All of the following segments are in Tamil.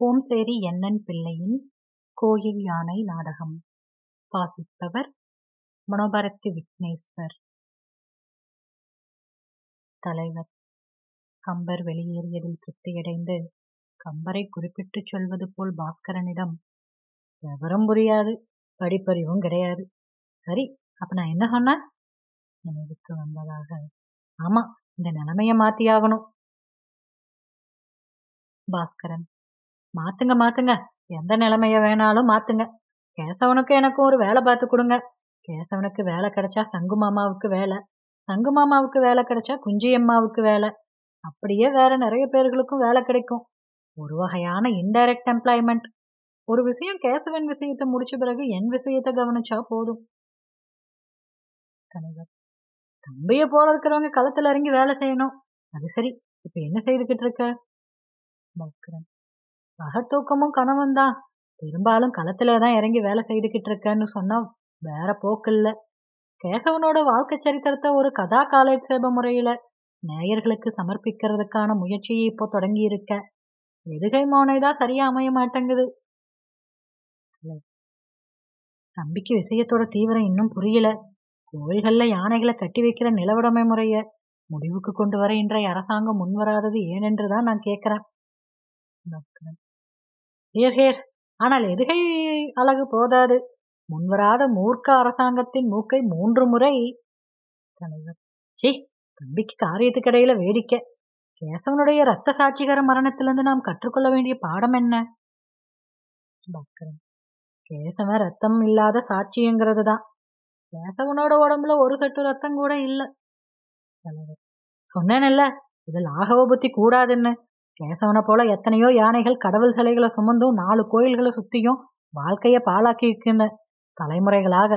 ஓம்சேரி என்என் பிள்ளையின் கோயில் யானை நாடகம் வாசிப்பவர் மனோபாரதி விக்னேஸ்வர் தலைவர் கம்பர் வெளியேறியதில் திருப்தியடைந்து கம்பரை குறிப்பிட்டுச் சொல்வது போல் பாஸ்கரனிடம் விவரம் புரியாது படிப்பறிவும் கிடையாது சரி அப்ப நான் என்ன சொன்னேன் நினைவுக்கு வந்ததாக ஆமா இந்த நிலைமைய மாத்தியாகணும் பாஸ்கரன் மாத்துங்க மாத்துங்க எந்த நிலைமைய வேணாலும் மாத்துங்க கேசவனுக்கு எனக்கும் ஒரு வேலை பார்த்து கொடுங்க கேசவனுக்கு வேலை கிடைச்சா சங்கு மாமாவுக்கு வேலை சங்கு மாமாவுக்கு வேலை கிடைச்சா குஞ்சி அம்மாவுக்கு வேலை அப்படியே வேற நிறைய பேர்களுக்கும் வேலை கிடைக்கும் ஒரு வகையான இன்டைரக்ட் எம்ப்ளாய்மெண்ட் ஒரு விஷயம் கேசவன் விஷயத்தை முடிச்ச பிறகு என் விஷயத்தை கவனிச்சா போதும் தலைவர் தம்பிய போல இருக்கிறவங்க களத்துல இறங்கி வேலை செய்யணும் அது சரி இப்ப என்ன செய்துகிட்டு இருக்க பாஸ்கரன் பகத்தூக்கமும் கனவும் தான் பெரும்பாலும் களத்துல தான் இறங்கி வேலை செய்துகிட்டு இருக்கேன்னு சொன்னா வேற போக்கு இல்ல கேசவனோட வாழ்க்கை சரித்திரத்தை ஒரு கதா காலேட்சேப முறையில நேயர்களுக்கு சமர்ப்பிக்கிறதுக்கான முயற்சியை இப்போ தொடங்கி இருக்க எதுகை மோனைதான் சரியா அமைய மாட்டேங்குது தம்பிக்கு விஷயத்தோட தீவிரம் இன்னும் புரியல கோயில்கள்ல யானைகளை கட்டி வைக்கிற நிலவுடைமை முறைய முடிவுக்கு கொண்டு வர இன்றைய அரசாங்கம் முன்வராதது ஏனென்றுதான் நான் கேட்கிறேன் ஹேர் ஹேர் ஆனால் எதுகை அழகு போதாது முன்வராத மூர்க்க அரசாங்கத்தின் மூக்கை மூன்று முறை தலைவர் சே தம்பிக்கு காரியத்துக்கிடையில வேடிக்கை கேசவனுடைய ரத்த சாட்சிகர மரணத்திலிருந்து நாம் கற்றுக்கொள்ள வேண்டிய பாடம் என்ன பாஸ்கரன் கேசவன் ரத்தம் இல்லாத சாட்சிங்கிறது தான் கேசவனோட உடம்புல ஒரு சொட்டு ரத்தம் கூட இல்ல தலைவர் சொன்னேன்ல இதில் ஆகவ புத்தி கூடாதுன்னு கேசவனை போல எத்தனையோ யானைகள் கடவுள் சிலைகளை சுமந்தும் நாலு கோயில்களை சுத்தியும் வாழ்க்கைய பாழாக்கி இருக்கின்ற தலைமுறைகளாக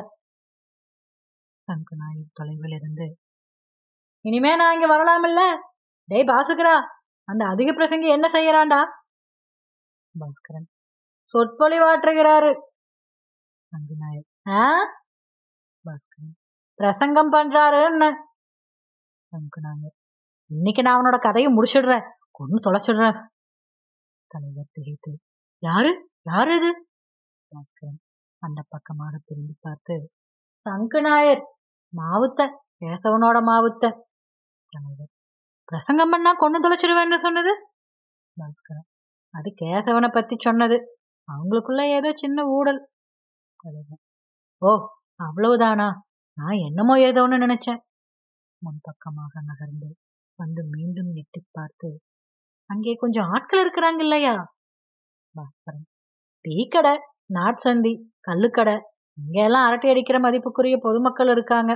சங்குநாயர் தொலைவில் இருந்து இனிமே நான் இங்க வரலாமில்ல டேய் பாசுகிறா அந்த அதிக பிரசங்கி என்ன செய்யறான்டா பாஸ்கரன் சொற்பொழிவாற்றுகிறாரு சங்குநாயர் ஆ பாஸ்கரன் பிரசங்கம் பண்றாருன்னு சங்குநாயர் இன்னைக்கு நான் அவனோட கதையை முடிச்சிடுறேன் கொண்டு தொலைச்சிடுறேன் தலைவர் திகைத்து யாரு யாரு இது பாஸ்கரன் அந்த பக்கமாக திரும்பி பார்த்து சங்கு நாயர் மாவுத்த கேசவனோட மாவுத்த தலைவர் பிரசங்கம் பண்ணா கொண்டு தொலைச்சிடுவேன்னு சொன்னது பாஸ்கரன் அது கேசவனை பத்தி சொன்னது அவங்களுக்குள்ள ஏதோ சின்ன ஊடல் தலைவர் ஓ அவ்வளவுதானா நான் என்னமோ ஏதோன்னு நினைச்சேன் முன்பக்கமாக நகர்ந்து வந்து மீண்டும் எட்டி பார்த்து அங்கே கொஞ்சம் ஆட்கள் இருக்கிறாங்க இல்லையா பாஸ்கரன் டீ கடை நாட்சந்தி கல்லுக்கடை இங்க எல்லாம் அரட்டை அடிக்கிற மதிப்புக்குரிய பொதுமக்கள் இருக்காங்க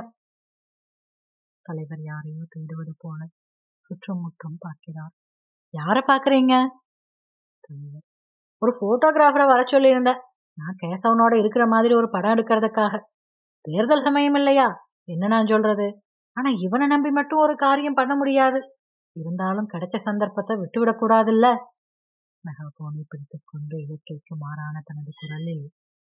தலைவர் யாரையோ தேடுவது போல சுற்றும் முற்றும் பார்க்கிறார் யார பாக்குறீங்க தலைவர் ஒரு போட்டோகிராஃபரை வர சொல்லியிருந்தேன் நான் கேசவனோட இருக்கிற மாதிரி ஒரு படம் எடுக்கிறதுக்காக தேர்தல் சமயம் இல்லையா என்ன நான் சொல்றது ஆனா இவனை நம்பி மட்டும் ஒரு காரியம் பண்ண முடியாது இருந்தாலும் கிடைச்ச சந்தர்ப்பத்தை விட்டுவிடக் கூடாதுல்ல மெகாபோனை பிடித்துக் கொண்டு இயற்கைக்கு மாறான தனது குரலில்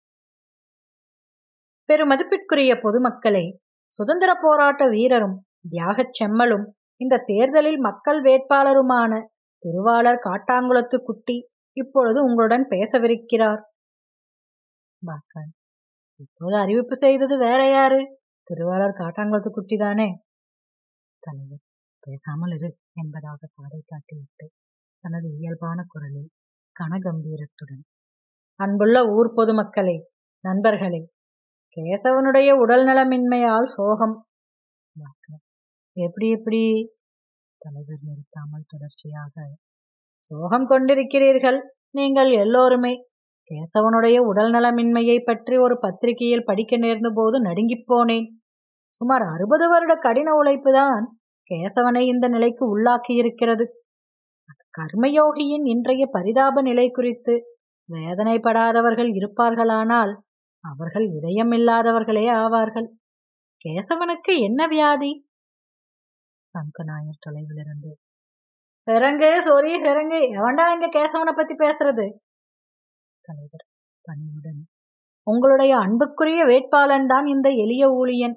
பெருமதிப்பிற்குரிய பொதுமக்களை சுதந்திர போராட்ட வீரரும் தியாகச் செம்மலும் இந்த தேர்தலில் மக்கள் வேட்பாளருமான திருவாளர் காட்டாங்குளத்து குட்டி இப்பொழுது உங்களுடன் பேசவிருக்கிறார் பாக்கன் இப்போது அறிவிப்பு செய்தது வேற யாரு திருவாளர் காட்டாங்குளத்து குட்டி தானே தலைவர் பேசாமல் இரு என்பதாக பாதை காட்டிவிட்டு தனது இயல்பான குரலில் கனகம்பீரத்துடன் அன்புள்ள ஊர் பொதுமக்களே நண்பர்களே கேசவனுடைய உடல் நலமின்மையால் சோகம் எப்படி எப்படி தலைவர் நிறுத்தாமல் தொடர்ச்சியாக சோகம் கொண்டிருக்கிறீர்கள் நீங்கள் எல்லோருமே கேசவனுடைய உடல் நலமின்மையை பற்றி ஒரு பத்திரிகையில் படிக்க நேர்ந்த போது நடுங்கிப் போனேன் சுமார் அறுபது வருட கடின உழைப்புதான் கேசவனை இந்த நிலைக்கு உள்ளாக்கியிருக்கிறது கர்மயோகியின் இன்றைய பரிதாப நிலை குறித்து வேதனைப்படாதவர்கள் இருப்பார்களானால் அவர்கள் இதயம் இல்லாதவர்களே ஆவார்கள் கேசவனுக்கு என்ன வியாதி சங்கநாயர் தொலைவில் இருந்து ஹெரங்கு சொரி ஹெரங்கு எவன்டா இங்க கேசவனை பத்தி பேசுறது தலைவர் பணிவுடன் உங்களுடைய அன்புக்குரிய வேட்பாளன் தான் இந்த எளிய ஊழியன்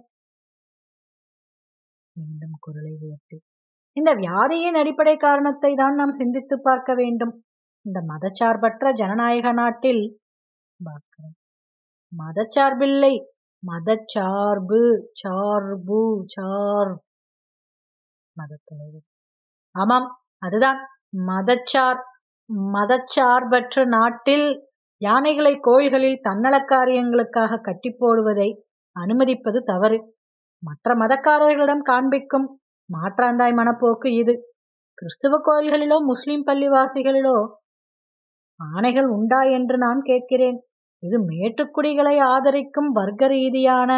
மீண்டும் குரலை உயர்த்தி இந்த வியாதியின் அடிப்படை காரணத்தை தான் நாம் சிந்தித்து பார்க்க வேண்டும் இந்த மதச்சார்பற்ற ஜனநாயக நாட்டில் பாஸ்கரன் மதச்சார்பில்லை மதச்சார்பு சார்பு சார் மதத்தலைவர் ஆமாம் அதுதான் மதச்சார் மதச்சார்பற்ற நாட்டில் யானைகளை கோயில்களில் தன்னலக் காரியங்களுக்காக கட்டி போடுவதை அனுமதிப்பது தவறு மற்ற மதக்காரர்களிடம் காண்பிக்கும் மாற்றாந்தாய் மனப்போக்கு இது கிறிஸ்துவ கோயில்களிலோ முஸ்லிம் பள்ளிவாசிகளிலோ ஆணைகள் உண்டா என்று நான் கேட்கிறேன் இது மேட்டுக்குடிகளை ஆதரிக்கும் வர்க்க ரீதியான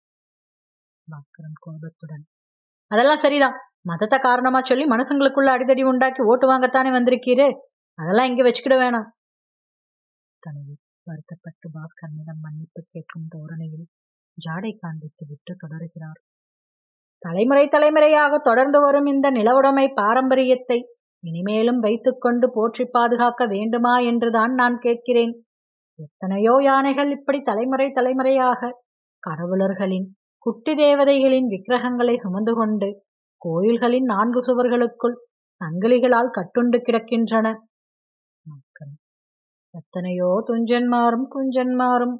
கோபத்துடன் அதெல்லாம் சரிதான் மதத்தை காரணமா சொல்லி மனுஷங்களுக்குள்ள அடிதடி உண்டாக்கி ஓட்டு வாங்கத்தானே வந்திருக்கீரு அதெல்லாம் இங்க வச்சுக்கிட வேணாம் தலைவர் வருத்தப்பட்டு பாஸ்கரனிடம் மன்னிப்பு கேட்கும் தோரணையில் ஜாடை காண்பித்து விட்டு தொடர்கிறார் தலைமுறை தலைமுறையாக தொடர்ந்து வரும் இந்த நிலவுடைமை பாரம்பரியத்தை இனிமேலும் வைத்துக்கொண்டு போற்றி பாதுகாக்க வேண்டுமா என்றுதான் நான் கேட்கிறேன் எத்தனையோ யானைகள் இப்படி தலைமுறை தலைமுறையாக கடவுளர்களின் குட்டி தேவதைகளின் விக்கிரகங்களை சுமந்து கொண்டு கோயில்களின் நான்கு சுவர்களுக்குள் சங்கிலிகளால் கட்டுண்டு கிடக்கின்றன மக்கள் எத்தனையோ துஞ்சன்மாரும் குஞ்சன்மாரும்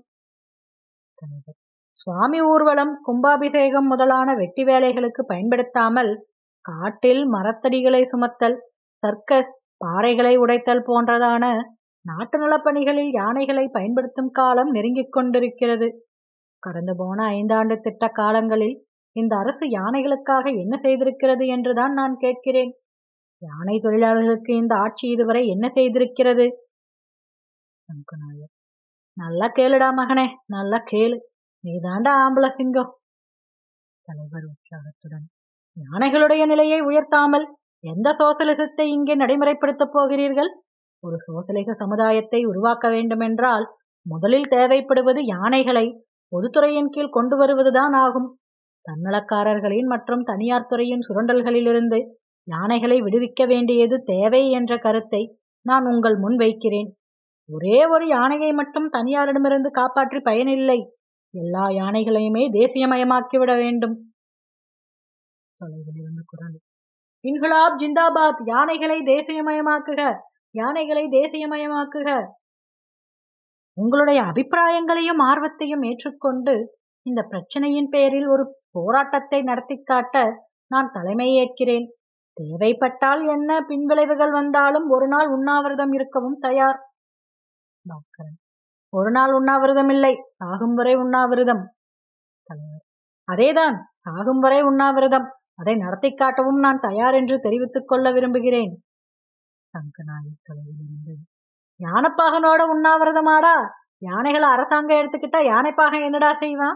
சுவாமி ஊர்வலம் கும்பாபிஷேகம் முதலான வெட்டி வேலைகளுக்கு பயன்படுத்தாமல் காட்டில் மரத்தடிகளை சுமத்தல் சர்க்கஸ் பாறைகளை உடைத்தல் போன்றதான நாட்டு நலப்பணிகளில் யானைகளை பயன்படுத்தும் காலம் நெருங்கிக் கொண்டிருக்கிறது கடந்து போன ஐந்தாண்டு திட்ட காலங்களில் இந்த அரசு யானைகளுக்காக என்ன செய்திருக்கிறது என்றுதான் நான் கேட்கிறேன் யானை தொழிலாளர்களுக்கு இந்த ஆட்சி இதுவரை என்ன செய்திருக்கிறது சங்குநாயர் நல்லா கேளுடா மகனே நல்லா கேளு நீதாண்டா ஆம்பள சிங்கம் தலைவர் உற்சாகத்துடன் யானைகளுடைய நிலையை உயர்த்தாமல் எந்த சோசலிசத்தை இங்கே நடைமுறைப்படுத்தப் போகிறீர்கள் ஒரு சோசலிச சமுதாயத்தை உருவாக்க வேண்டுமென்றால் முதலில் தேவைப்படுவது யானைகளை பொதுத்துறையின் கீழ் கொண்டு வருவதுதான் ஆகும் தன்னலக்காரர்களின் மற்றும் தனியார் துறையின் சுரண்டல்களிலிருந்து யானைகளை விடுவிக்க வேண்டியது தேவை என்ற கருத்தை நான் உங்கள் முன் வைக்கிறேன் ஒரே ஒரு யானையை மட்டும் தனியாரிடமிருந்து காப்பாற்றி பயனில்லை எல்லா யானைகளையுமே தேசியமயமாக்கிவிட வேண்டும் தொலைவிலிருந்து குரல் இன்குலாப் ஜிந்தாபாத் யானைகளை தேசியமயமாக்குக யானைகளை தேசியமயமாக்குக உங்களுடைய அபிப்பிராயங்களையும் ஆர்வத்தையும் ஏற்றுக்கொண்டு இந்த பிரச்சனையின் பேரில் ஒரு போராட்டத்தை நடத்தி காட்ட நான் தலைமை ஏற்கிறேன் தேவைப்பட்டால் என்ன பின்விளைவுகள் வந்தாலும் ஒரு நாள் உண்ணாவிரதம் இருக்கவும் தயார் பாஸ்கரன் ஒரு நாள் உண்ணாவிரதம் இல்லை சாகும் வரை உண்ணாவிரதம் தலைவர் அதேதான் சாகும் வரை உண்ணாவிரதம் அதை நடத்தி காட்டவும் நான் தயார் என்று தெரிவித்துக் கொள்ள விரும்புகிறேன் சங்கநாயக் தலைவிலிருந்து யானைப்பாகனோட உண்ணாவிரதமாடா யானைகளை அரசாங்கம் எடுத்துக்கிட்டா யானைப்பாகன் என்னடா செய்வான்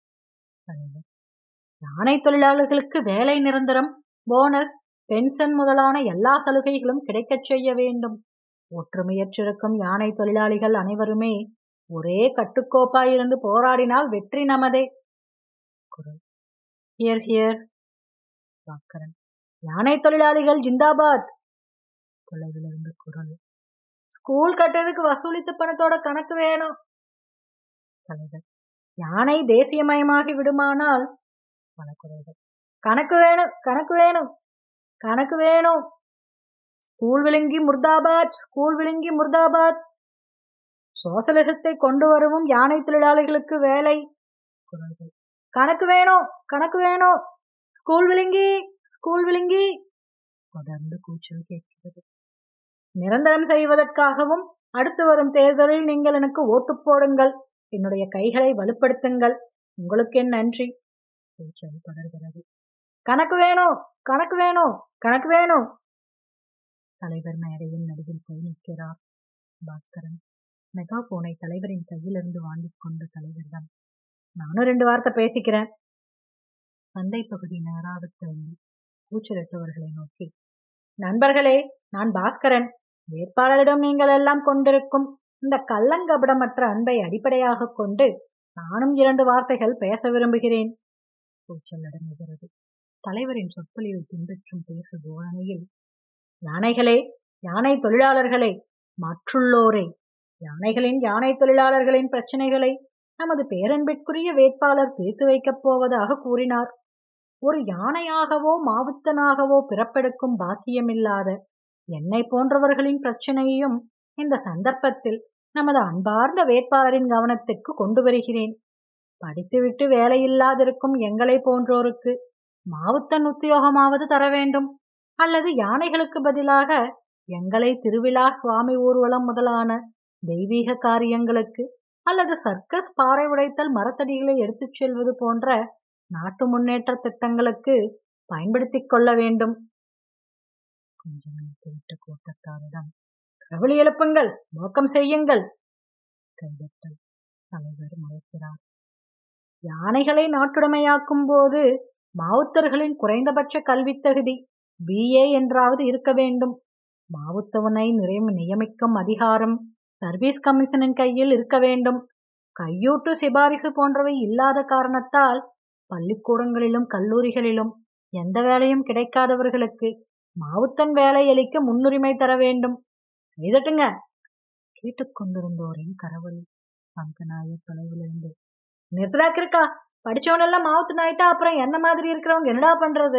யானை தொழிலாளர்களுக்கு வேலை நிரந்தரம் போனஸ் பென்ஷன் முதலான எல்லா சலுகைகளும் கிடைக்கச் செய்ய வேண்டும் ஒற்றுமையற்றிருக்கும் யானை தொழிலாளிகள் அனைவருமே ஒரே கட்டுக்கோப்பாயிருந்து போராடினால் வெற்றி நமதே குரல் ஹியர் ஹியர் பாக்கரன் யானை தொழிலாளிகள் ஜிந்தாபாத் தொலைவிலிருந்து குரல் ஸ்கூல் கட்டுறதுக்கு வசூலித்த பணத்தோட கணக்கு வேணும் தலைவர் யானை தேசியமயமாகி விடுமானால் பல குறைகள் கணக்கு வேணும் கணக்கு வேணும் கணக்கு வேணும் ஸ்கூல் விழுங்கி முர்தாபாத் ஸ்கூல் விழுங்கி முர்தாபாத் சோசலிசத்தை கொண்டு வரவும் யானை தொழிலாளிகளுக்கு வேலை குரல்கள் கணக்கு வேணும் கணக்கு வேணும் ஸ்கூல் விழுங்கி ஸ்கூல் விழுங்கி தொடர்ந்து கூச்சல் கேட்கிறது நிரந்தரம் செய்வதற்காகவும் அடுத்து வரும் தேர்தலில் நீங்கள் எனக்கு ஓட்டு போடுங்கள் என்னுடைய கைகளை வலுப்படுத்துங்கள் உங்களுக்கு என் நன்றி கூச்சல் தொடர்கிறது கணக்கு வேணும் கணக்கு வேணும் கணக்கு வேணும் தலைவர் மேடையின் நடுவில் போய் நிற்கிறார் பாஸ்கரன் மெகா போனை தலைவரின் கையிலிருந்து வாங்கிக் கொண்டு தலைவரிடம் நானும் ரெண்டு வார்த்தை பேசிக்கிறேன் சந்தை பகுதி நேராக திரும்பி கூச்சலிட்டவர்களை நோக்கி நண்பர்களே நான் பாஸ்கரன் வேட்பாளரிடம் நீங்கள் எல்லாம் கொண்டிருக்கும் இந்த கள்ளங்கபடமற்ற அன்பை அடிப்படையாக கொண்டு நானும் இரண்டு வார்த்தைகள் பேச விரும்புகிறேன் கூச்சல் அடங்குகிறது தலைவரின் சொற்பொழிவை பின்பற்றும் பேசு தோரணையில் யானைகளே யானை தொழிலாளர்களே மற்றுள்ளோரே யானைகளின் யானை தொழிலாளர்களின் பிரச்சனைகளை நமது பேரன்பிற்குரிய வேட்பாளர் தீர்த்து வைக்கப் போவதாக கூறினார் ஒரு யானையாகவோ மாவுத்தனாகவோ பிறப்பெடுக்கும் பாக்கியமில்லாத என்னை போன்றவர்களின் பிரச்சனையையும் இந்த சந்தர்ப்பத்தில் நமது அன்பார்ந்த வேட்பாளரின் கவனத்திற்கு கொண்டு வருகிறேன் படித்துவிட்டு வேலையில்லாதிருக்கும் எங்களை போன்றோருக்கு மாவுத்தன் உத்தியோகமாவது தர வேண்டும் அல்லது யானைகளுக்கு பதிலாக எங்களை திருவிழா சுவாமி ஊர்வலம் முதலான தெய்வீக காரியங்களுக்கு அல்லது சர்க்கஸ் பாறை உடைத்தல் மரத்தடிகளை எடுத்துச் செல்வது போன்ற நாட்டு முன்னேற்ற திட்டங்களுக்கு பயன்படுத்திக் கொள்ள வேண்டும் கொஞ்சம் நிறுத்திவிட்ட கூட்டத்தாரிடம் கவலி எழுப்புங்கள் நோக்கம் செய்யுங்கள் கைதட்டல் தலைவர் முளைக்கிறார் யானைகளை நாட்டுடைமையாக்கும் போது மாவுத்தர்களின் குறைந்தபட்ச கல்வித் தகுதி பிஏ என்றாவது இருக்க வேண்டும் மாவுத்தவனை நியமிக்கும் அதிகாரம் சர்வீஸ் கமிஷனின் கையில் இருக்க வேண்டும் கையூட்டு சிபாரிசு போன்றவை இல்லாத காரணத்தால் பள்ளிக்கூடங்களிலும் கல்லூரிகளிலும் எந்த வேலையும் கிடைக்காதவர்களுக்கு மாவுத்தன் வேலை அளிக்க முன்னுரிமை தர வேண்டும் செய்தட்டுங்க கேட்டுக்கொண்டிருந்தோரின் கரவல் பங்கநாயர் தொலைவிலிருந்து நிறுத்தலாக்கு இருக்கா படிச்சவனெல்லாம் மாவுத்தன் ஆயிட்டா அப்புறம் என்ன மாதிரி இருக்கிறவங்க என்னடா பண்றது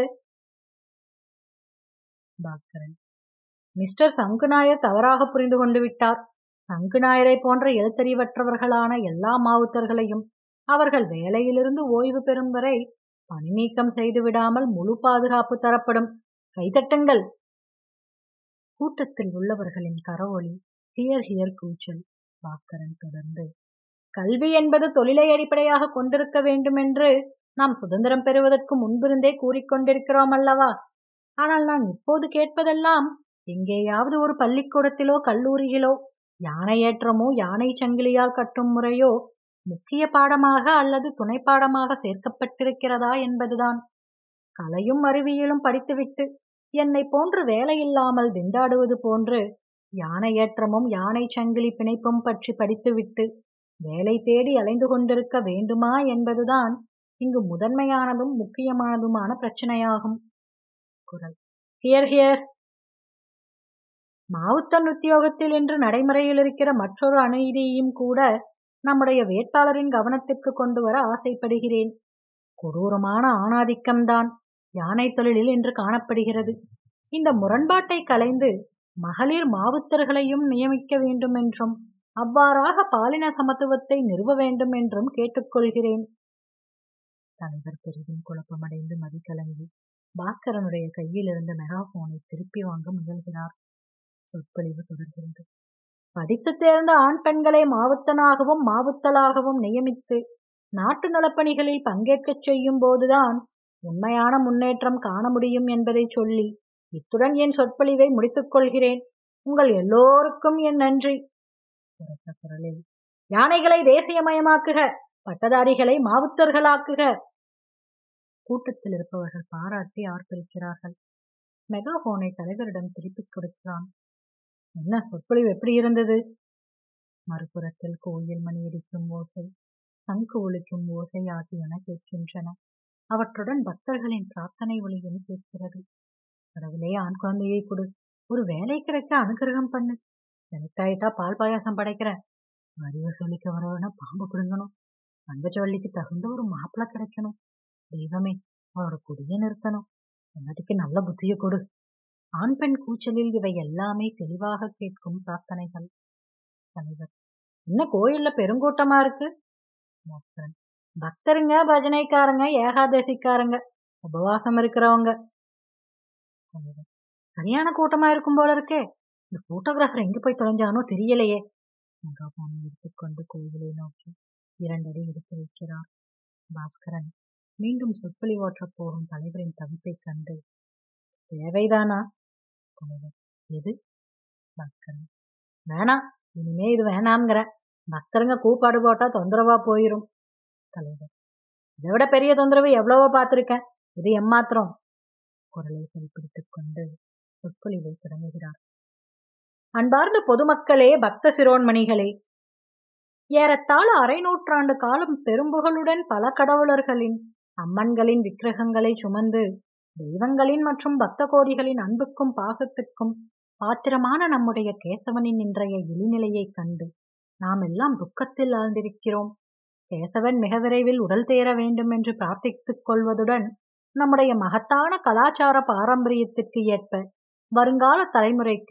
பாஸ்கரன் மிஸ்டர் சங்குநாயர் தவறாக புரிந்து கொண்டு விட்டார் சங்குநாயரை போன்ற எழுத்தறிவற்றவர்களான எல்லா மாவுத்தர்களையும் அவர்கள் வேலையிலிருந்து ஓய்வு பெறும் வரை பணி நீக்கம் செய்து விடாமல் முழு பாதுகாப்பு தரப்படும் கைதட்டுங்கள் கூட்டத்தில் உள்ளவர்களின் கரவொலி ஹியர் ஹியர் கூச்சல் பாஸ்கரன் தொடர்ந்து கல்வி என்பது தொழிலை அடிப்படையாக கொண்டிருக்க வேண்டும் என்று நாம் சுதந்திரம் பெறுவதற்கு முன்பிருந்தே கூறிக்கொண்டிருக்கிறோம் அல்லவா ஆனால் நான் இப்போது கேட்பதெல்லாம் எங்கேயாவது ஒரு பள்ளிக்கூடத்திலோ கல்லூரியிலோ யானை ஏற்றமோ யானை சங்கிலியால் கட்டும் முறையோ முக்கிய பாடமாக அல்லது துணை பாடமாக சேர்க்கப்பட்டிருக்கிறதா என்பதுதான் கலையும் அறிவியலும் படித்துவிட்டு என்னை போன்று வேலையில்லாமல் திண்டாடுவது போன்று யானை ஏற்றமும் யானை சங்கிலி பிணைப்பும் பற்றி படித்துவிட்டு வேலை தேடி அலைந்து கொண்டிருக்க வேண்டுமா என்பதுதான் இங்கு முதன்மையானதும் முக்கியமானதுமான பிரச்சனையாகும் குரல் ஹியர் ஹியர் மாவுத்தன் உத்தியோகத்தில் என்று நடைமுறையில் இருக்கிற மற்றொரு அநீதியையும் கூட நம்முடைய வேட்பாளரின் கவனத்திற்கு கொண்டு வர ஆசைப்படுகிறேன் கொடூரமான ஆணாதிக்கம்தான் யானை தொழிலில் என்று காணப்படுகிறது இந்த முரண்பாட்டை கலைந்து மகளிர் மாவுத்தர்களையும் நியமிக்க வேண்டும் என்றும் அவ்வாறாக பாலின சமத்துவத்தை நிறுவ வேண்டும் என்றும் கேட்டுக்கொள்கிறேன் தலைவர் பெரிதும் குழப்பமடைந்து மதிக்கலங்கி பாஸ்கரனுடைய கையில் இருந்த மெகாபோனை திருப்பி வாங்க முயல்கிறார் சொற்பொழிவு தொடர்கிறது படித்து தேர்ந்த ஆண் பெண்களை மாவுத்தனாகவும் மாவுத்தலாகவும் நியமித்து நாட்டு நலப்பணிகளில் பங்கேற்கச் செய்யும் போதுதான் உண்மையான முன்னேற்றம் காண முடியும் என்பதை சொல்லி இத்துடன் என் சொற்பொழிவை முடித்துக் கொள்கிறேன் உங்கள் எல்லோருக்கும் என் நன்றி உரத்த குரலில் யானைகளை தேசியமயமாக்குக பட்டதாரிகளை மாவுத்தர்களாக்குக கூட்டத்தில் இருப்பவர்கள் பாராட்டி ஆர்ப்பரிக்கிறார்கள் மெகாபோனை தலைவரிடம் திருப்பிக் கொடுத்தான் என்ன சொற்பொழிவு எப்படி இருந்தது மறுபுறத்தில் கோயில் மணியடிக்கும் ஓசை சங்கு ஒலிக்கும் ஓசை ஆகியன கேட்கின்றன அவற்றுடன் பக்தர்களின் பிரார்த்தனை ஒளியும் கேட்கிறது கடவுளே ஆண் குழந்தையை கொடு ஒரு வேலை கிடைக்க அனுகிரகம் பண்ணு எனக்காயிட்டா பால் பாயாசம் படைக்கிறேன் வரிவ சொல்லிக்க வரவனா பாம்பு பிடுங்கணும் தங்கச்சவள்ளிக்கு தகுந்த ஒரு மாப்பிள்ளை கிடைக்கணும் தெய்வமே அவரோட குடியை நிறுத்தணும் எல்லாத்துக்கு நல்ல புத்திய கொடு ஆண் பெண் கூச்சலில் இவை எல்லாமே தெளிவாக கேட்கும் பிரார்த்தனைகள் தலைவர் என்ன கோயில்ல பெருங்கூட்டமா இருக்கு பாஸ்கரன் பக்தருங்க பஜனைக்காரங்க ஏகாதசிக்காரங்க உபவாசம் இருக்கிறவங்க தலைவர் சரியான கூட்டமா இருக்கும் போல இருக்கே இந்த போட்டோகிராஃபர் எங்க போய் தொலைஞ்சானோ தெரியலையே மெகாபோனை எடுத்துக்கொண்டு கோயிலை நோக்கி இரண்டடி எடுத்து வைக்கிறார் பாஸ்கரன் மீண்டும் சொற்பொழிவாற்றப் போகும் தலைவரின் தவிப்பைக் கண்டு தேவைதானா தலைவர் எது பாஸ்கரன் வேணாம் இனிமே இது வேணாம்ங்கிற பக்தருங்க கூப்பாடு போட்டா தொந்தரவா போயிரும் தலைவர் இதை விட பெரிய தொந்தரவு எவ்வளவோ பார்த்திருக்கேன் இது எம்மாத்திரம் குரலை சரிப்பிடித்துக் கொண்டு சொற்பொழிவை தொடங்குகிறார் அன்பார்ந்த பொதுமக்களே பக்த சிரோன்மணிகளே ஏறத்தாழ அரை நூற்றாண்டு காலம் பெரும்புகளுடன் பல கடவுளர்களின் அம்மன்களின் விக்கிரகங்களை சுமந்து தெய்வங்களின் மற்றும் பக்த கோடிகளின் அன்புக்கும் பாசத்துக்கும் பாத்திரமான நம்முடைய கேசவனின் இன்றைய இழிநிலையைக் கண்டு நாம் எல்லாம் துக்கத்தில் ஆழ்ந்திருக்கிறோம் கேசவன் மிக விரைவில் உடல் தேர வேண்டும் என்று பிரார்த்தித்துக் கொள்வதுடன் நம்முடைய மகத்தான கலாச்சார பாரம்பரியத்திற்கு ஏற்ப வருங்கால தலைமுறைக்கு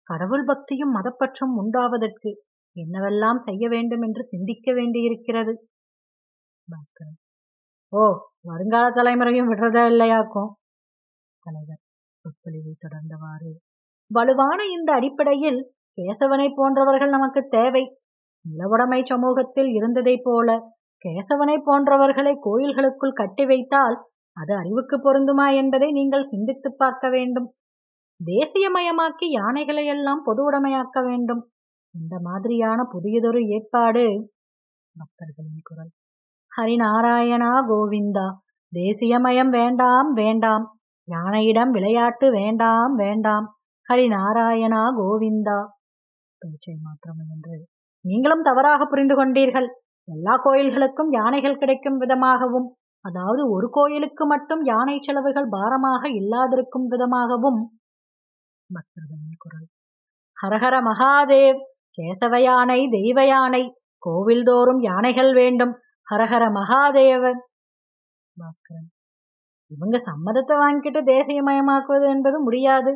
கடவுள் பக்தியும் மதப்பற்றும் உண்டாவதற்கு என்னவெல்லாம் செய்ய வேண்டும் என்று சிந்திக்க வேண்டியிருக்கிறது பாஸ்கரன் ஓ வருங்கால தலைமுறையும் விடுறதா இல்லையாக்கும் தலைவர் சொற்பொழிவை தொடர்ந்தவாறு வலுவான இந்த அடிப்படையில் கேசவனை போன்றவர்கள் நமக்கு தேவை நிலவுடைமை சமூகத்தில் இருந்ததைப் போல கேசவனை போன்றவர்களை கோயில்களுக்குள் கட்டி வைத்தால் அது அறிவுக்கு பொருந்துமா என்பதை நீங்கள் சிந்தித்து பார்க்க வேண்டும் தேசியமயமாக்கி யானைகளை எல்லாம் பொது உடைமையாக்க வேண்டும் இந்த மாதிரியான புதியதொரு ஏற்பாடு பக்தர்களின் குரல் ஹரிநாராயணா கோவிந்தா தேசியமயம் வேண்டாம் வேண்டாம் யானையிடம் விளையாட்டு வேண்டாம் வேண்டாம் ஹரிநாராயணா கோவிந்தா பேச்சை மாற்றம் என்று நீங்களும் தவறாக புரிந்து கொண்டீர்கள் எல்லா கோயில்களுக்கும் யானைகள் கிடைக்கும் விதமாகவும் அதாவது ஒரு கோயிலுக்கு மட்டும் யானை செலவுகள் பாரமாக இல்லாதிருக்கும் விதமாகவும் பக்தர்களின் குரல் ஹரஹர மகாதேவ் கேசவ யானை தெய்வ யானை கோவில்தோறும் யானைகள் வேண்டும் ஹரஹர மகாதேவன் பாஸ்கரன் இவங்க சம்மதத்தை வாங்கிட்டு தேசியமயமாக்குவது என்பது முடியாது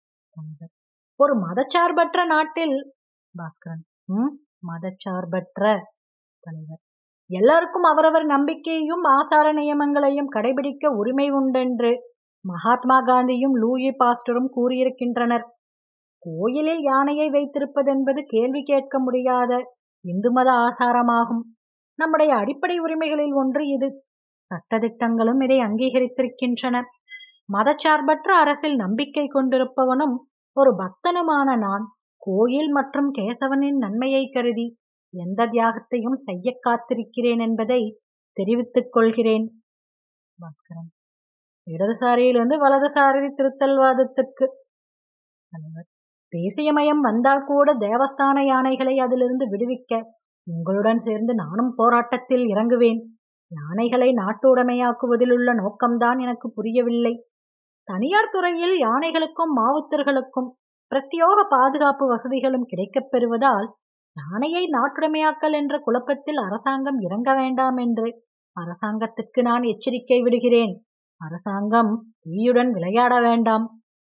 ஒரு மதச்சார்பற்ற நாட்டில் பாஸ்கரன் ம் மதச்சார்பற்ற தலைவர் எல்லாருக்கும் அவரவர் நம்பிக்கையையும் ஆசார நியமங்களையும் கடைபிடிக்க உரிமை உண்டென்று மகாத்மா காந்தியும் லூயி பாஸ்டரும் கூறியிருக்கின்றனர் கோயிலில் யானையை வைத்திருப்பதென்பது கேள்வி கேட்க முடியாத இந்து மத ஆசாரமாகும் நம்முடைய அடிப்படை உரிமைகளில் ஒன்று இது சட்டத்திட்டங்களும் இதை அங்கீகரித்திருக்கின்றன மதச்சார்பற்ற அரசில் நம்பிக்கை கொண்டிருப்பவனும் ஒரு பக்தனுமான நான் கோயில் மற்றும் கேசவனின் நன்மையை கருதி எந்த தியாகத்தையும் செய்ய காத்திருக்கிறேன் என்பதை தெரிவித்துக் கொள்கிறேன் பாஸ்கரன் இடதுசாரியிலிருந்து வலதுசாரி திருத்தல்வாதத்திற்கு தலைவர் தேசியமயம் வந்தால் கூட தேவஸ்தான யானைகளை அதிலிருந்து விடுவிக்க உங்களுடன் சேர்ந்து நானும் போராட்டத்தில் இறங்குவேன் யானைகளை நாட்டு உடைமையாக்குவதில் உள்ள நோக்கம்தான் எனக்கு புரியவில்லை தனியார் துறையில் யானைகளுக்கும் மாவுத்தர்களுக்கும் பிரத்யோக பாதுகாப்பு வசதிகளும் கிடைக்கப் பெறுவதால் யானையை நாட்டுடைமையாக்கல் என்ற குழப்பத்தில் அரசாங்கம் இறங்க வேண்டாம் என்று அரசாங்கத்துக்கு நான் எச்சரிக்கை விடுகிறேன் அரசாங்கம் தீயுடன் விளையாட வேண்டாம்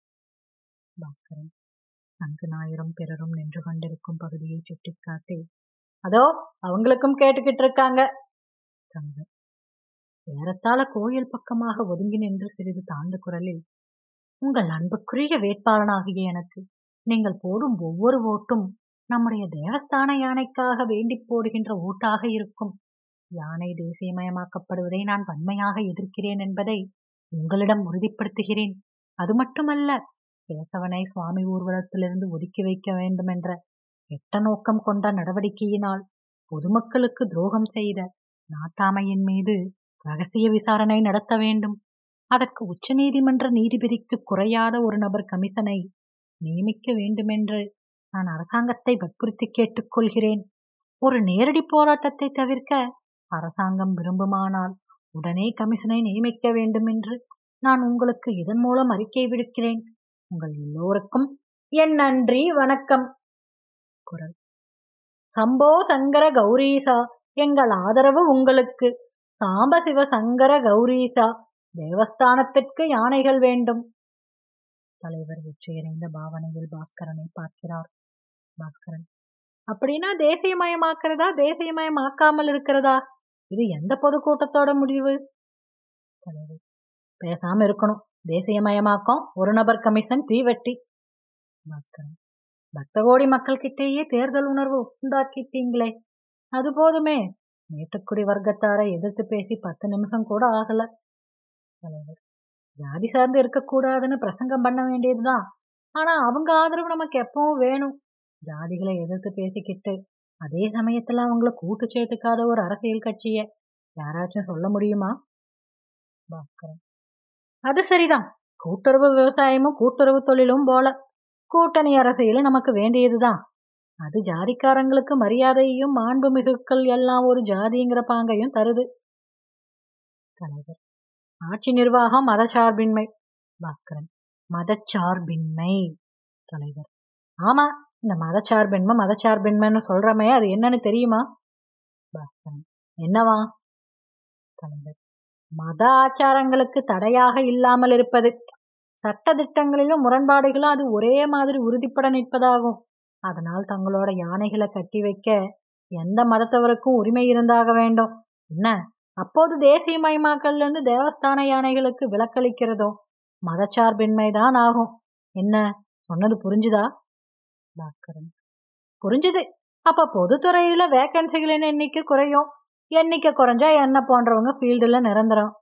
பாஸ்கரன் சங்கநாயரும் பிறரும் நின்று கொண்டிருக்கும் பகுதியை சுட்டிக்காட்டி அதோ அவங்களுக்கும் கேட்டுக்கிட்டு இருக்காங்க தலைவர் ஏறத்தாழ கோயில் பக்கமாக ஒதுங்கி நின்று சிறிது தாழ்ந்த குரலில் உங்கள் அன்புக்குரிய வேட்பாளனாகிய எனக்கு நீங்கள் போடும் ஒவ்வொரு ஓட்டும் நம்முடைய தேவஸ்தான யானைக்காக வேண்டி போடுகின்ற ஓட்டாக இருக்கும் யானை தேசியமயமாக்கப்படுவதை நான் வன்மையாக எதிர்க்கிறேன் என்பதை உங்களிடம் உறுதிப்படுத்துகிறேன் அது மட்டுமல்ல கேசவனை சுவாமி ஊர்வலத்திலிருந்து ஒதுக்கி வைக்க வேண்டும் என்ற கெட்ட நோக்கம் கொண்ட நடவடிக்கையினால் பொதுமக்களுக்கு துரோகம் செய்த நாட்டாமையின் மீது ரகசிய விசாரணை நடத்த வேண்டும் அதற்கு உச்சநீதிமன்ற நீதிபதிக்கு குறையாத ஒரு நபர் கமிஷனை நியமிக்க வேண்டுமென்று நான் அரசாங்கத்தை வற்புறுத்தி கேட்டுக்கொள்கிறேன் ஒரு நேரடி போராட்டத்தை தவிர்க்க அரசாங்கம் விரும்புமானால் உடனே கமிஷனை நியமிக்க வேண்டும் என்று நான் உங்களுக்கு இதன் மூலம் அறிக்கை விடுக்கிறேன் உங்கள் எல்லோருக்கும் என் நன்றி வணக்கம் குரல் சம்போ சங்கர கௌரீசா எங்கள் ஆதரவு உங்களுக்கு சாம்ப சிவ சங்கர கௌரீசா தேவஸ்தானத்திற்கு யானைகள் வேண்டும் தலைவர் வெற்றியடைந்த பாவனையில் பாஸ்கரனை பார்க்கிறார் பாஸ்கரன் அப்படின்னா தேசியமயமாக்குறதா தேசியமயமாக்காமல் இருக்கிறதா இது எந்த பொதுக்கூட்டத்தோட முடிவு தலைவர் பேசாம இருக்கணும் தேசியமயமாக்கம் ஒரு நபர் கமிஷன் தீவெட்டி பாஸ்கரன் பக்த கோடி மக்கள் கிட்டேயே தேர்தல் உணர்வு உண்டாக்கிட்டீங்களே அது போதுமே மேட்டுக்குடி வர்க்கத்தாரை எதிர்த்து பேசி பத்து நிமிஷம் கூட ஆகல தலைவர் ஜாதி சார்ந்து இருக்கக்கூடாதுன்னு பிரசங்கம் பண்ண வேண்டியதுதான் ஆனா அவங்க ஆதரவு நமக்கு எப்பவும் வேணும் ஜாதிகளை எதிர்த்து பேசிக்கிட்டு அதே சமயத்துல அவங்கள கூட்டு சேர்த்துக்காத ஒரு அரசியல் கட்சிய யாராச்சும் சொல்ல முடியுமா பாஸ்கரன் அது சரிதான் கூட்டுறவு விவசாயமும் கூட்டுறவு தொழிலும் போல கூட்டணி அரசியலும் நமக்கு வேண்டியதுதான் அது ஜாதிக்காரங்களுக்கு மரியாதையும் மாண்பு மிகுக்கள் எல்லாம் ஒரு ஜாதிங்கிற பாங்கையும் தருது தலைவர் ஆட்சி நிர்வாகம் மதச்சார்பின்மை பாஸ்கரன் மதச்சார்பின்மை தலைவர் ஆமா இந்த மதச்சார்பின்மை மதச்சார்பின்மைன்னு சொல்றமே அது என்னன்னு தெரியுமா பாஸ்கரன் என்னவா தலைவர் மத ஆச்சாரங்களுக்கு தடையாக இல்லாமல் இருப்பது சட்ட திட்டங்களிலும் முரண்பாடுகளும் அது ஒரே மாதிரி உறுதிப்பட நிற்பதாகும் அதனால் தங்களோட யானைகளை கட்டி வைக்க எந்த மதத்தவருக்கும் உரிமை இருந்தாக வேண்டும் என்ன அப்போது தேசியமயமாக்கல்ல இருந்து தேவஸ்தான யானைகளுக்கு விலக்களிக்கிறதோ மதச்சார்பின்மைதான் ஆகும் என்ன சொன்னது புரிஞ்சுதா பாஸ்கரன் புரிஞ்சுது அப்ப பொதுத்துறையில வேக்கன்சிகளின் எண்ணிக்கை குறையும் எண்ணிக்கை குறைஞ்சா என்ன போன்றவங்க ஃபீல்டுல நிரந்தரம்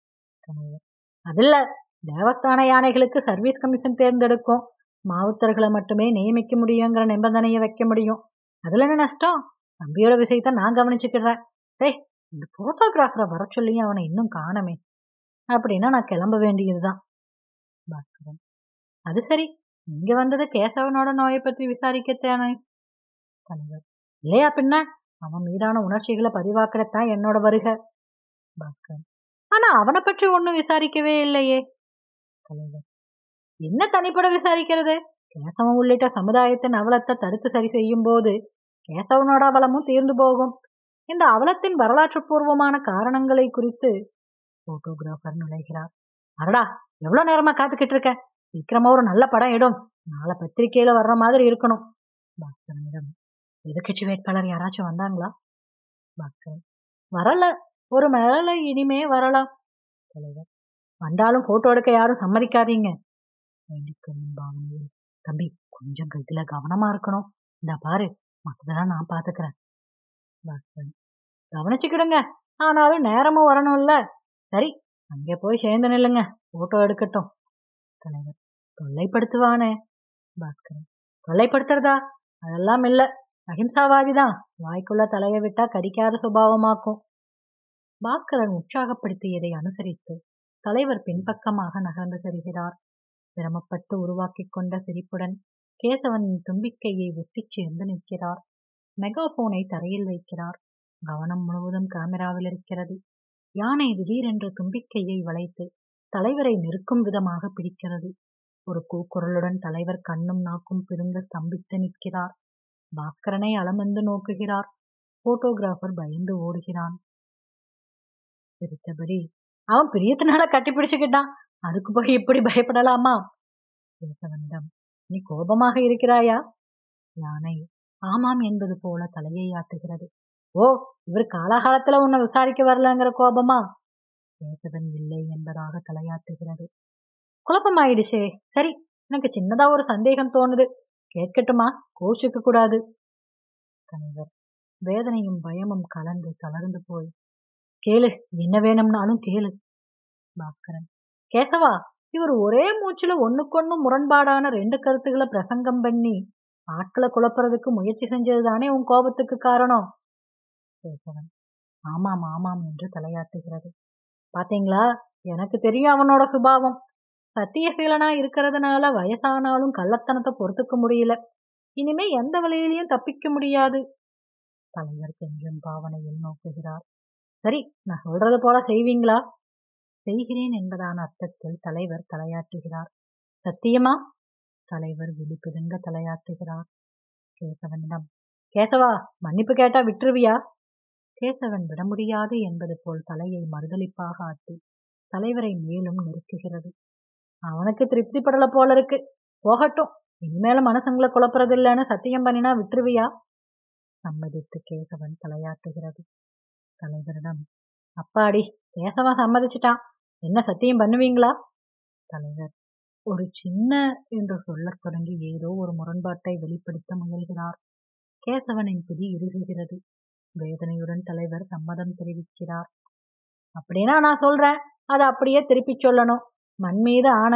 அதில்ல தேவஸ்தான யானைகளுக்கு சர்வீஸ் கமிஷன் தேர்ந்தெடுக்கும் மாவுத்தர்களை மட்டுமே நியமிக்க முடியுங்கிற நிபந்தனையை வைக்க முடியும் அதுல என்ன நஷ்டம் தம்பியோட விஷயத்த நான் கவனிச்சுக்கிறேன் டேய் இந்த போட்டோகிராஃபரை வர சொல்லி அவனை இன்னும் காணமே அப்படின்னா நான் கிளம்ப வேண்டியதுதான் பாஸ்கரன் அது சரி இங்க வந்தது கேசவனோட நோயை பற்றி விசாரிக்கத்தானே தலைவர் இல்லையா பின்ன அவன் மீதான உணர்ச்சிகளை பதிவாக்கத்தான் என்னோட வருக பாஸ்கரன் ஆனா அவனை பற்றி ஒன்னும் விசாரிக்கவே இல்லையே தலைவர் என்ன தனிப்பட விசாரிக்கிறது கேசவன் உள்ளிட்ட சமுதாயத்தின் அவலத்தை தடுத்து சரி செய்யும் போது கேசவனோட அவலமும் தீர்ந்து போகும் இந்த அவலத்தின் வரலாற்று பூர்வமான காரணங்களை குறித்து போட்டோகிராஃபர் நுழைகிறார் அரடா எவ்வளவு நேரமா காத்துக்கிட்டு இருக்க சீக்கிரமா ஒரு நல்ல படம் இடும் நாளை பத்திரிகையில வர்ற மாதிரி இருக்கணும் பாஸ்கரனிடம் எதிர்கட்சி வேட்பாளர் யாராச்சும் வந்தாங்களா பாஸ்கரன் வரல ஒரு மேல இனிமே வரலாம் தலைவர் வந்தாலும் போட்டோ எடுக்க யாரும் சம்மதிக்காதீங்க வேண்டிக்கொள்ளும் பாவனையில் தம்பி கொஞ்சம் இதுல கவனமா இருக்கணும் இந்த பாரு மற்றதெல்லாம் நான் பாத்துக்கிறேன் பாஸ்கரன் கவனிச்சுக்கிடுங்க ஆனாலும் நேரமும் வரணும்ல சரி அங்கே போய் சேர்ந்து நில்லுங்க போட்டோ எடுக்கட்டும் தலைவர் தொல்லைப்படுத்துவானே பாஸ்கரன் தொல்லைப்படுத்துறதா அதெல்லாம் இல்ல அஹிம்சாவாதிதான் வாய்க்குள்ள தலைய விட்டா கடிக்காத சுபாவமாக்கும் பாஸ்கரன் உற்சாகப்படுத்தியதை அனுசரித்து தலைவர் பின்பக்கமாக நகர்ந்து செல்கிறார் சிரமப்பட்டு உருவாக்கிக் கொண்ட சிரிப்புடன் கேசவனின் தும்பிக்கையை ஒத்திச் சேர்ந்து நிற்கிறார் மெகாபோனை தரையில் வைக்கிறார் கவனம் முழுவதும் கேமராவில் இருக்கிறது யானை திடீரென்று தும்பிக்கையை வளைத்து தலைவரை நெருக்கும் விதமாக பிடிக்கிறது ஒரு கூக்குரலுடன் தலைவர் கண்ணும் நாக்கும் பிரிந்து ஸ்தம்பித்து நிற்கிறார் பாஸ்கரனை அளமந்து நோக்குகிறார் போட்டோகிராஃபர் பயந்து ஓடுகிறான் சிரித்தபடி அவன் பிரியத்தினால கட்டி பிடிச்சுக்கிட்டான் அதுக்கு போய் இப்படி பயப்படலாமா கேசவனிடம் நீ கோபமாக இருக்கிறாயா யானை ஆமாம் என்பது போல தலையை ஆட்டுகிறது ஓ இவர் காலாகாலத்துல உன்னை விசாரிக்க வரலங்கிற கோபமா கேசவன் இல்லை என்பதாக தலையாட்டுகிறது குழப்பமாயிடுச்சே சரி எனக்கு சின்னதா ஒரு சந்தேகம் தோணுது கேட்கட்டுமா கோஷிக்க கூடாது தலைவர் வேதனையும் பயமும் கலந்து தளர்ந்து போய் கேளு என்ன வேணும்னாலும் கேளு பாஸ்கரன் கேசவா இவர் ஒரே மூச்சுல ஒண்ணுக்கொன்னு முரண்பாடான ரெண்டு கருத்துக்களை பிரசங்கம் பண்ணி ஆட்களை குழப்புறதுக்கு முயற்சி செஞ்சதுதானே உன் கோபத்துக்கு காரணம் கேசவன் ஆமாம் ஆமாம் என்று தலையாட்டுகிறது பாத்தீங்களா எனக்கு தெரியும் அவனோட சுபாவம் சத்தியசீலனா இருக்கிறதுனால வயசானாலும் கள்ளத்தனத்தை பொறுத்துக்க முடியல இனிமே எந்த வழியிலையும் தப்பிக்க முடியாது தலைவர் கொஞ்சம் பாவனையில் நோக்குகிறார் சரி நான் சொல்றது போல செய்வீங்களா செய்கிறேன் என்பதான அர்த்தத்தில் தலைவர் தலையாட்டுகிறார் சத்தியமா தலைவர் விழிப்புதுங்க தலையாட்டுகிறார் கேசவனிடம் கேசவா மன்னிப்பு கேட்டா விட்டுருவியா கேசவன் விட முடியாது என்பது போல் தலையை மறுதளிப்பாக ஆட்டி தலைவரை மேலும் நெருக்குகிறது அவனுக்கு திருப்தி படல போல இருக்கு போகட்டும் இனிமேல மனசங்களை குழப்பறதில்லைன்னு சத்தியம் பண்ணினா விட்டுருவியா சம்மதித்து கேசவன் தலையாட்டுகிறது தலைவரிடம் அப்பாடி கேசவன் சம்மதிச்சிட்டான் என்ன சத்தியம் பண்ணுவீங்களா தலைவர் ஒரு சின்ன என்று சொல்லத் தொடங்கி ஏதோ ஒரு முரண்பாட்டை வெளிப்படுத்த முயல்கிறார் கேசவனின் பிடி இறுகுகிறது வேதனையுடன் தலைவர் சம்மதம் தெரிவிக்கிறார் அப்படின்னா நான் சொல்றேன் அதை அப்படியே திருப்பி சொல்லணும் மண் மீது ஆன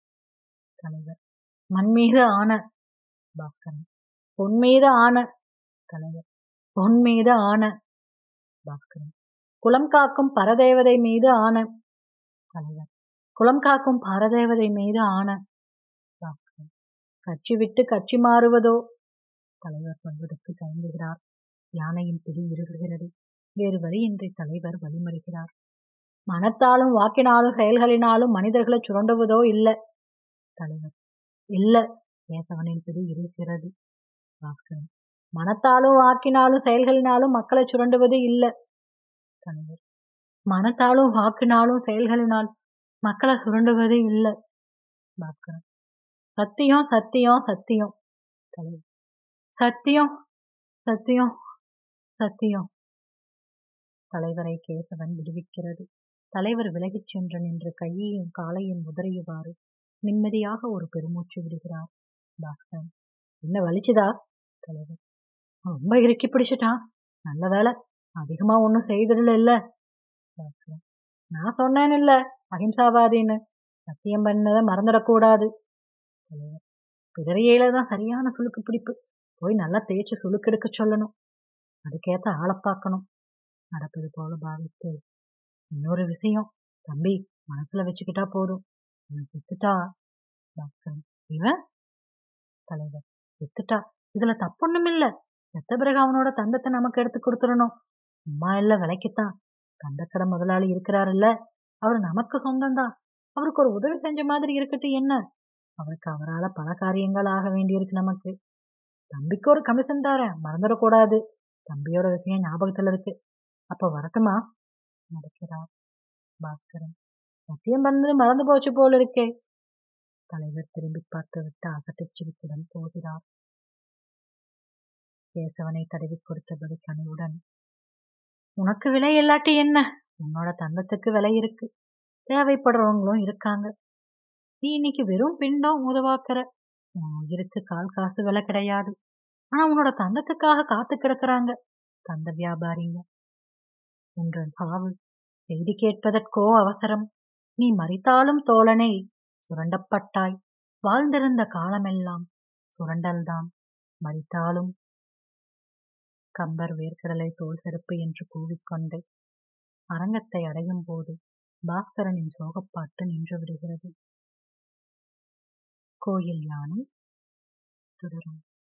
தலைவர் மண் மீது ஆன பாஸ்கரன் பொன் மீது ஆன தலைவர் பொன் மீது ஆன பாஸ்கரன் குலம் காக்கும் பரதேவதை மீது ஆன தலைவர் குலம் காக்கும் பரதேவதை மீது ஆன பாஸ்கரன் கட்சி விட்டு கட்சி மாறுவதோ தலைவர் சொல்வதற்கு தயங்குகிறார் யானையின் பிடி இறுகுகிறது வேறு வழியின்றி தலைவர் வழிமறிகிறார் மனத்தாலும் வாக்கினாலும் செயல்களினாலும் மனிதர்களை சுரண்டுவதோ இல்ல தலைவர் இல்ல கேசவனின் பிடி இருக்கிறது பாஸ்கரன் மனத்தாலும் வாக்கினாலும் செயல்களினாலும் மக்களை சுரண்டுவது இல்ல தலைவர் மனத்தாலும் வாக்கினாலும் செயல்களினால் மக்களை சுரண்டுவது இல்ல பாஸ்கரன் சத்தியம் சத்தியம் சத்தியம் தலைவர் சத்தியம் சத்தியம் சத்தியம் தலைவரை கேசவன் விடுவிக்கிறது தலைவர் விலகிச் சென்று நின்று கையையும் காலையும் உதறியவாறு நிம்மதியாக ஒரு பெருமூச்சு விடுகிறார் பாஸ்கரன் என்ன வலிச்சுதா தலைவர் ரொம்ப இறுக்கி பிடிச்சிட்டான் நல்ல வேலை அதிகமா ஒன்றும் செய்திடல இல்ல பாஸ்கரன் நான் சொன்னேன் இல்ல அஹிம்சாவாதின்னு சத்தியம் பண்ணதை மறந்துடக்கூடாது தலைவர் பிறவியில தான் சரியான சுளுக்கு பிடிப்பு போய் நல்லா தேய்ச்சி சுளுக்கெடுக்க சொல்லணும் அதுக்கேத்த ஆளை பார்க்கணும் நடப்பது போல பாவித்து இன்னொரு விஷயம் தம்பி மனசுல வச்சுக்கிட்டா போதும் இவன் செத்துட்டா பாஸ்கரன் இவன் தலைவர் செத்துட்டா இதுல தப்பொண்ணும் இல்ல செத்த பிறகு அவனோட தந்தத்தை நமக்கு எடுத்து கொடுத்துடணும் சும்மா இல்ல விலைக்குத்தான் தந்தக்கடை முதலாளி இருக்கிறாருல்ல அவர் நமக்கு சொந்தம்தான் அவருக்கு ஒரு உதவி செஞ்ச மாதிரி இருக்கட்டும் என்ன அவருக்கு அவரால பல காரியங்கள் ஆக வேண்டியிருக்கு நமக்கு தம்பிக்கு ஒரு கமிஷன் தாரேன் மறந்துடக்கூடாது தம்பியோட விஷயம் ஞாபகத்துல இருக்கு அப்ப வரட்டுமா நடக்கிறார் பாஸ்கரன் சத்தியம் பண்ணது மறந்து போச்சு போல இருக்கே தலைவர் திரும்பி பார்த்து விட்டு அசட்டுச் சிரிப்புடன் போகிறார் கேசவனை தடவி கொடுத்தபடி கனிவுடன் உனக்கு விலை இல்லாட்டி என்ன உன்னோட தந்தத்துக்கு விலை இருக்கு தேவைப்படுறவங்களும் இருக்காங்க நீ இன்னைக்கு வெறும் பிண்டம் உதவாக்குற உன் உயிருக்கு கால் காசு விலை கிடையாது ஆனா உன்னோட தந்தத்துக்காக காத்து கிடக்குறாங்க தந்த வியாபாரிங்க உன்ற சாவு செய்தி கேட்பதற்கோ அவசரம் நீ மறித்தாலும் தோழனை சுரண்டப்பட்டாய் வாழ்ந்திருந்த காலமெல்லாம் சுரண்டல்தான் மறித்தாலும் கம்பர் வேர்க்கடலை தோல் செருப்பு என்று கூவிக்கொண்டு அரங்கத்தை அடையும் போது பாஸ்கரனின் சோகப்பாட்டு நின்று விடுகிறது கோயில் யானை தொடரும்